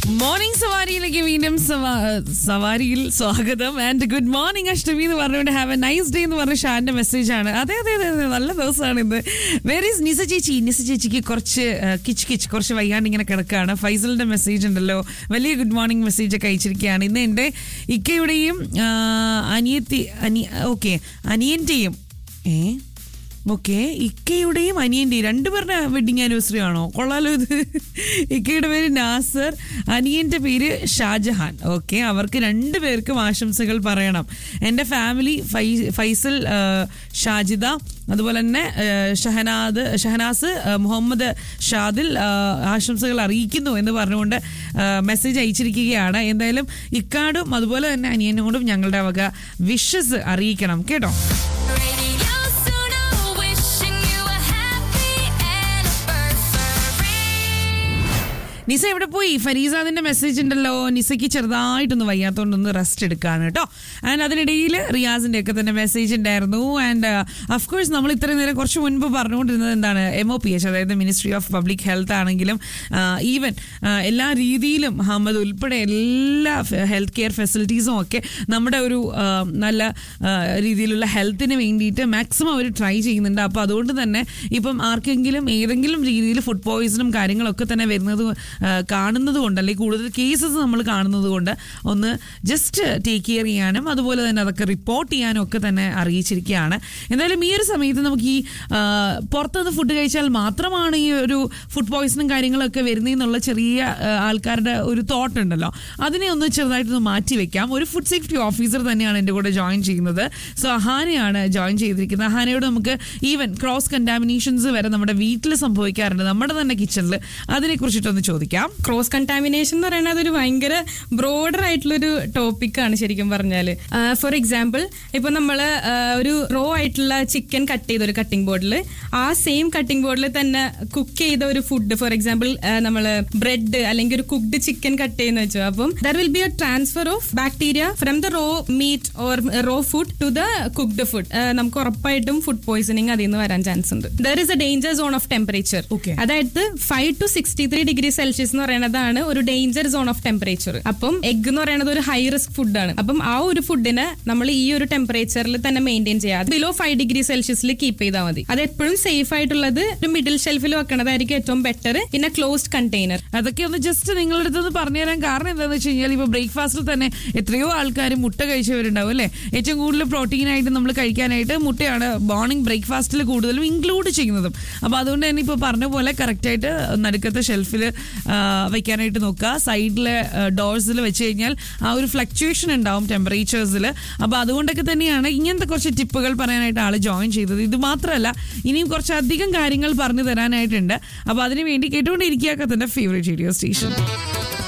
Morning സവാരിയിലേക്ക് വീണ്ടും സവാ- സവാരിയിൽ സ്വാഗതം and good morning അഷ്ടമി എന്ന് പറഞ്ഞുകൊണ്ട് ഹാവ് എ നൈസ് ഡേ എന്ന് പറഞ്ഞ ഷാന്റെ മെസ്സേജ് ആണ് അതെ അതെ അതെ അതെ നല്ല ദിവസമാണ് ഇന്ന് വേറെ നിസ ചേച്ചി നിസ ചേച്ചിക്ക് കുറച്ച് ആ, കിച്ച് കിച്ച് കുറച്ച് വയ്യാണ്ട് ഇങ്ങനെ കിടക്കുകയാണ് ഫൈസലിന്റെ മെസ്സേജ് ഉണ്ടല്ലോ വലിയ ഗുഡ് മോർണിംഗ് മെസ്സേജ് ഒക്കെ അയച്ചിരിക്കുകയാണ് ഇന്ന് എൻ്റെ ഇക്കയുടെയും ആ, അനിയത്തി അനി ഓക്കെ അനിയന്റെയും ഏ ഓക്കെ ഇക്കയുടെയും അനിയന്റെയും രണ്ടുപേരുടെ വെഡിങ് ആനിവേഴ്സറി ആണോ കൊള്ളാലോ ഇത് ഇക്കയുടെ പേര് നാസർ അനിയന്റെ പേര് ഷാജഹാൻ ഓക്കെ അവർക്ക് രണ്ടുപേർക്കും ആശംസകൾ പറയണം എൻ്റെ ഫാമിലി ഫൈ ഫൈസൽ ആ, ഷാജിദ അതുപോലെ തന്നെ ആ, ഷഹനാദ് ഷഹനാസ് ആ, മുഹമ്മദ് ഷാദിൽ ആ, ആശംസകൾ അറിയിക്കുന്നു എന്ന് പറഞ്ഞുകൊണ്ട് മെസ്സേജ് അയച്ചിരിക്കുകയാണ് എന്തായാലും ഇക്കാടും അതുപോലെ തന്നെ അനിയനോടും ഞങ്ങളുടെ വക വിഷസ് അറിയിക്കണം കേട്ടോ Radio Suno, wishing you a happy anniversary. നിസ എവിടെ പോയി ഫരീസാദിന്റെ മെസ്സേജ് ഉണ്ടല്ലോ നിസയ്ക്ക് ചെറുതായിട്ടൊന്ന് വയ്യാത്തോണ്ടൊന്ന് റെസ്റ്റ് എടുക്കാണ് കേട്ടോ ആൻഡ് അതിനിടയിൽ റിയാസിന്റെ ഒക്കെ തന്നെ മെസ്സേജ് ഉണ്ടായിരുന്നു ആൻഡ് അഫ്കോഴ്സ് നമ്മൾ ഇത്രയും നേരം കുറച്ച് മുൻപ് പറഞ്ഞുകൊണ്ടിരുന്നത് എന്താണ് എം ഒ പി എച്ച് അതായത് മിനിസ്ട്രി ഓഫ് പബ്ലിക് ഹെൽത്ത് ആണെങ്കിലും ഈവൻ എല്ലാ രീതിയിലും അഹമ്മദ് ഉൾപ്പെടെ എല്ലാ ഹെൽത്ത് കെയർ ഫെസിലിറ്റീസും ഒക്കെ നമ്മുടെ ഒരു ആ, നല്ല ആ, രീതിയിലുള്ള ഹെൽത്തിന് വേണ്ടിയിട്ട് മാക്സിമം അവർ ട്രൈ ചെയ്യുന്നുണ്ട് അപ്പോൾ അതുകൊണ്ട് തന്നെ ഇപ്പം ആർക്കെങ്കിലും ഏതെങ്കിലും രീതിയിൽ ഫുഡ് പോയിസണും കാര്യങ്ങളൊക്കെ തന്നെ വരുന്നത് ആ, കാണുന്നത് കൊണ്ട് അല്ലെങ്കിൽ കൂടുതൽ കേസസ് നമ്മൾ കാണുന്നത് കൊണ്ട് ഒന്ന് ജസ്റ്റ് ടേക്ക് കെയർ ചെയ്യാനും അതുപോലെ തന്നെ അതൊക്കെ റിപ്പോർട്ട് ചെയ്യാനും ഒക്കെ തന്നെ അറിയിച്ചിരിക്കുകയാണ് എന്തായാലും ഈ ഒരു സമയത്ത് നമുക്ക് ഈ ആ, പുറത്തുനിന്ന് ഫുഡ് കഴിച്ചാൽ മാത്രമാണ് ഈ ഒരു ഫുഡ് പോയിസണും കാര്യങ്ങളൊക്കെ വരുന്നതെന്നുള്ള ചെറിയ ആ, ആൾക്കാരുടെ ഒരു തോട്ട് ഉണ്ടല്ലോ അതിനെ ഒന്ന് ചെറുതായിട്ടൊന്ന് മാറ്റി വെക്കാം ഒരു ഫുഡ് സേഫ്റ്റി ഓഫീസർ തന്നെയാണ് എൻ്റെ കൂടെ ജോയിൻ ചെയ്യുന്നത് സോ അഹാനയാണ് ജോയിൻ ചെയ്തിരിക്കുന്നത് അഹാനയോട് നമുക്ക് ഈവൻ ക്രോസ് കണ്ടാമിനേഷൻസ് വരെ നമ്മുടെ വീട്ടിൽ സംഭവിക്കാറുണ്ട് നമ്മുടെ തന്നെ കിച്ചണിൽ അതിനെ കുറിച്ചിട്ടൊന്ന് ചോദിക്കാം ക്രോസ് കണ്ടാമിനേഷൻ എന്ന് പറയുന്നത് ഒരു ഭയങ്കര ബ്രോഡർ ആയിട്ടുള്ളൊരു ടോപ്പിക്കാണ് ശരിക്കും പറഞ്ഞാൽ ഫോർ എക്സാമ്പിൾ ഇപ്പൊ നമ്മൾ ഒരു റോ ആയിട്ടുള്ള ചിക്കൻ കട്ട് ചെയ്ത ഒരു കട്ടിംഗ് ബോർഡിൽ ആ സെയിം കട്ടിംഗ് ബോർഡിൽ തന്നെ കുക്ക് ചെയ്ത ഒരു ഫുഡ് ഫോർ എക്സാമ്പിൾ നമ്മൾ ബ്രെഡ് അല്ലെങ്കിൽ ഒരു കുക്ക്ഡ് ചിക്കൻ കട്ട് ചെയ്യുന്ന വെച്ചു അപ്പം there will be a transfer of bacteria from the raw meat or raw food to the cooked food നമുക്ക് ഉറപ്പായിട്ടും ഫുഡ് പോയിസണിങ് അതിൽ നിന്ന് വരാൻ ചാൻസ് ഉണ്ട് there is a danger zone of temperature Okay. അതായത് five to sixty three degree Celsius എന്ന് പറയുന്നതാണ് ഒരു ഡേഞ്ചർ സോൺ ഓഫ് ടെമ്പറേച്ചർ അപ്പം എഗ് എന്ന് പറയുന്നത് ഒരു ഹൈ റിസ്ക് ഫുഡാണ് അപ്പം ആ ഒരു ഫുഡിനെ നമ്മൾ ഈ ഒരു ടെമ്പറേച്ചറിൽ തന്നെ മെയിൻറ്റെയിൻ ചെയ്യാതെ ബിലോ ഫൈവ് ഡിഗ്രി സെൽഷ്യസിൽ കീപ്പ് ചെയ്താൽ മതി അത് എപ്പോഴും സേഫ് ആയിട്ടുള്ളത് ഒരു മിഡിൽ ഷെൽഫിൽ വെക്കണതായിരിക്കും ഏറ്റവും ബെറ്റർ പിന്നെ ക്ലോസ്ഡ് കണ്ടെയ്നർ അതൊക്കെ ഒന്ന് ജസ്റ്റ് നിങ്ങളുടെ അടുത്ത് പറഞ്ഞു തരാൻ കാരണം എന്താണെന്ന് വെച്ച് കഴിഞ്ഞാൽ ഇപ്പോൾ ബ്രേക്ക്ഫാസ്റ്റിൽ തന്നെ എത്രയോ ആൾക്കാർ മുട്ട കഴിച്ചവരുണ്ടാവും അല്ലേ ഏറ്റവും കൂടുതൽ പ്രോട്ടീൻ ആയിട്ട് നമ്മൾ കഴിക്കാനായിട്ട് മുട്ടയാണ് മോർണിംഗ് ബ്രേക്ക്ഫാസ്റ്റിൽ കൂടുതലും ഇൻക്ലൂഡ് ചെയ്യുന്നതും അപ്പോൾ അതുകൊണ്ട് തന്നെ ഇപ്പോൾ പറഞ്ഞ പോലെ കറക്റ്റായിട്ട് നടുക്കത്തെ ഷെൽഫിൽ വെക്കാനായിട്ട് നോക്കുക സൈഡിലെ ഡോർസിൽ വെച്ച് കഴിഞ്ഞാൽ ആ ഒരു ഫ്ലക്ച്വേഷൻ ഉണ്ടാവും ടെമ്പറേച്ചേഴ്സിൽ അപ്പോൾ അതുകൊണ്ടൊക്കെ തന്നെയാണ് ഇങ്ങനത്തെ കുറച്ച് ടിപ്പുകൾ പറയാനായിട്ട് ആൾ ജോയിൻ ചെയ്തത് ഇത് മാത്രമല്ല ഇനിയും കുറച്ചധികം കാര്യങ്ങൾ പറഞ്ഞു തരാനായിട്ടുണ്ട് അപ്പോൾ അതിനുവേണ്ടി കേട്ടുകൊണ്ടിരിക്കുക കത്തൻ്റെ ഫേവറേറ്റ് റേഡിയോ സ്റ്റേഷൻ